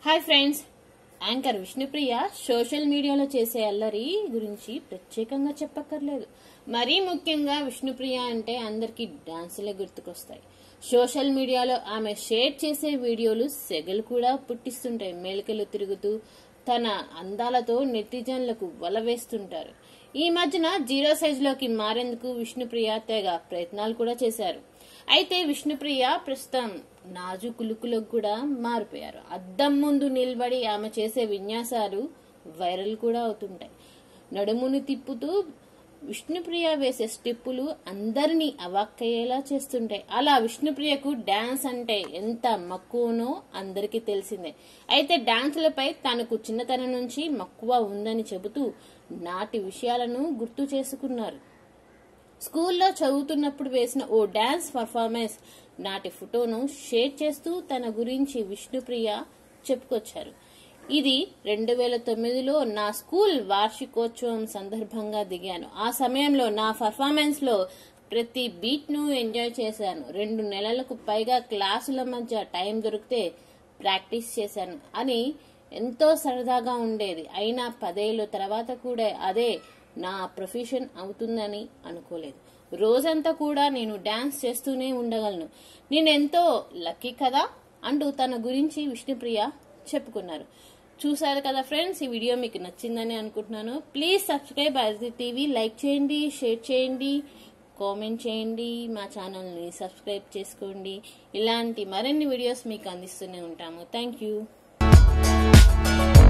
hi friends anchor Vishnupriya social media చేసే అల్లరి గురించి ప్రత్యేకంగా చెప్పక్కర్లేదు మరీ ముఖ్యంగా విష్ణుప్రియ అంటే అందరికీ డాన్సులే గుర్తుకొస్తాయి సోషల్ మీడియాలో ఆమె షేర్ చేసే వీడియోలు సెగలు కూడా పుట్టిస్తుంటాయి మేలికలు తిరుగుతూ తన అందాలతో నెటిజన్లకు వల వేస్తుంటారు ఈ మధ్యన జీరో సైజులోకి మారేందుకు విష్ణుప్రియ తెగ ప్రయత్నాలు కూడా చేశారు అయితే విష్ణుప్రియ ప్రస్తుతం నాజుకు లుక్కులకు కూడా మారిపోయారు అద్దం ముందు నిలబడి ఆమె చేసే విన్యాసాలు వైరల్ కూడా అవుతుంటాయి నడుమును తిప్పుతూ విష్ణుప్రియ వేసే స్టెప్పులు అందరినీ అవాక్కయ్యేలా చేస్తుంటాయి అలా విష్ణుప్రియకు డాన్స్ అంటే ఎంత మక్కువనో అందరికీ తెలిసిందే అయితే డాన్సులపై తనకు చిన్నతనం నుంచి మక్కువ ఉందని చెబుతూ నాటి విషయాలను గుర్తు చేసుకున్నారు స్కూల్లో చదువుతున్నప్పుడు వేసిన ఓ డాన్స్ పర్ఫార్మెన్స్ నాటి ఫోటోను షేర్ చేస్తూ తన గురించి విష్ణుప్రియ చెప్పుకొచ్చారు ఇది రెండు వేల తొమ్మిదిలో నా స్కూల్ వార్షికోత్సవం సందర్భంగా దిగాను ఆ సమయంలో నా పర్ఫార్మెన్స్ లో ప్రతి బీట్ ను ఎంజాయ్ చేశాను రెండు నెలలకు పైగా క్లాసుల మధ్య టైం దొరికితే ప్రాక్టీస్ చేశాను అని ఎంతో సరదాగా ఉండేది అయినా పదేళ్ళ తర్వాత కూడా అదే నా ప్రొఫెషన్ అవుతుందని అనుకోలేదు రోజంతా కూడా నేను డాన్స్ చేస్తూనే ఉండగలను నేనెంతో లక్కీ కదా అంటూ తన గురించి విష్ణుప్రియ చెప్పుకున్నారు చూసారు కదా ఫ్రెండ్స్ ఈ వీడియో మీకు నచ్చిందని అనుకుంటున్నాను please subscribe Aditi TV like చేయండి షేర్ చేయండి కామెంట్ చేయండి మా ఛానల్ని సబ్స్క్రైబ్ చేసుకోండి ఇలాంటి మరిన్ని వీడియోస్ మీకు అందిస్తూనే ఉంటాము థ్యాంక్ యూ